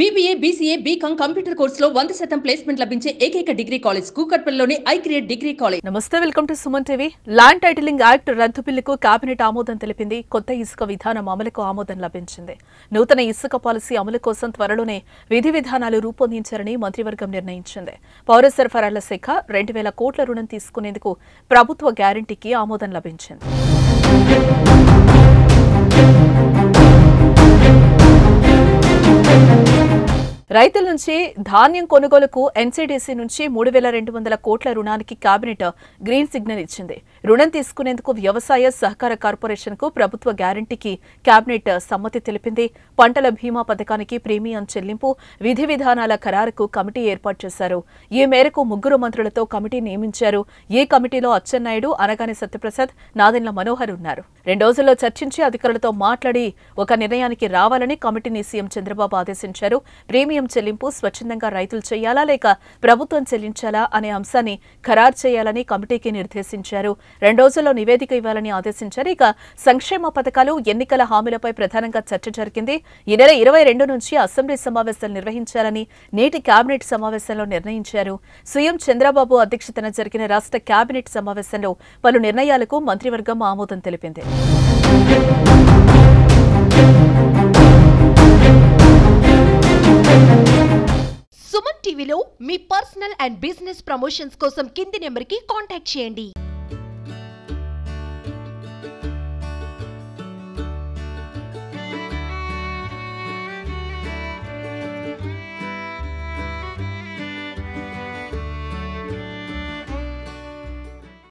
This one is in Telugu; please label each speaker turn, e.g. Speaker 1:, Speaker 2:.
Speaker 1: బీబీఏ బీసీఏ బీకాం కంప్యూటర్ కోర్సులో వంద శాతం ప్లేస్మెంట్ లభించే ఏకైక డిగ్రీ కాలేజ్ కూకట్పల్లిలోని ఐ క్రియేట్ డిగ్రీ కాలేజ్
Speaker 2: నమస్తే welcome to Suman TV land titling act రద్దు బిల్లుకు కేబినెట్ ఆమోదం తెలిపింది కొత్త ఇసుక విధానం అమలుకు ఆమోదం లభించింది నూతన ఇసుక పాలసీ అమలు కోసం త్వరలోనే విధి విధానాలు రూపొందించారని మంత్రివర్గం నిర్ణయించింది పౌర సరఫరాల శాఖ రెండు వేల కోట్ల రుణం తీసుకునేందుకు ప్రభుత్వ గ్యారంటీకి ఆమోదం లభించింది రైతుల నుంచి ధాన్యం కొనుగోలుకు ఎన్సీడీసీ నుంచి మూడు వేల రెండు వందల కోట్ల రుణానికి కేబినెట్ గ్రీన్ సిగ్నల్ ఇచ్చింది రుణం తీసుకునేందుకు వ్యవసాయ సహకార కార్పొరేషన్ కు ప్రభుత్వ గ్యారంటీకి కేబినెట్ సమ్మతి తెలిపింది పంటల బీమా పథకానికి ప్రీమియం చెల్లింపు విధి విధానాల ఖరారుకు కమిటీ ఏర్పాటు చేశారు ఈ మేరకు ముగ్గురు మంత్రులతో కమిటీ నియమించారు ఈ కమిటీలో అచ్చెన్నాయుడు అనగాని సత్యప్రసాద్ నాదెండ్ల మనోహర్ ఉన్నారు రెండు రోజుల్లో చర్చించి అధికారులతో మాట్లాడి ఒక నిర్ణయానికి రావాలని కమిటీని సీఎం చంద్రబాబు ఆదేశించారు ప్రీమియం చెల్లింపు స్వచ్ఛందంగా రైతులు చేయాలా లేక ప్రభుత్వం చెల్లించాలా అనే అంశాన్ని ఖరారు చేయాలని కమిటీకి నిర్దేశించారు రెండు రోజుల్లో నివేదిక ఇవ్వాలని ఆదేశించారు ఇక సంక్షేమ పథకాలు ఎన్నికల హామీలపై ప్రధానంగా చర్చ జరిగింది ఈ నెల ఇరవై రెండు నుంచి అసెంబ్లీ సమావేశాలు నిర్వహించాలని నేటి కేబినెట్ సమావేశంలో నిర్ణయించారు సీఎం చంద్రబాబు అధ్యక్షతన జరిగిన రాష్ట్ర కేబినెట్ సమావేశంలో పలు నిర్ణయాలకు మంత్రివర్గం ఆమోదం తెలిపింది
Speaker 3: సుమన్ టీవీలో మీ పర్సనల్ అండ్ బిజినెస్ ప్రమోషన్స్ కోసం కింది నెంబర్కి కాంటాక్ట్ చేయండి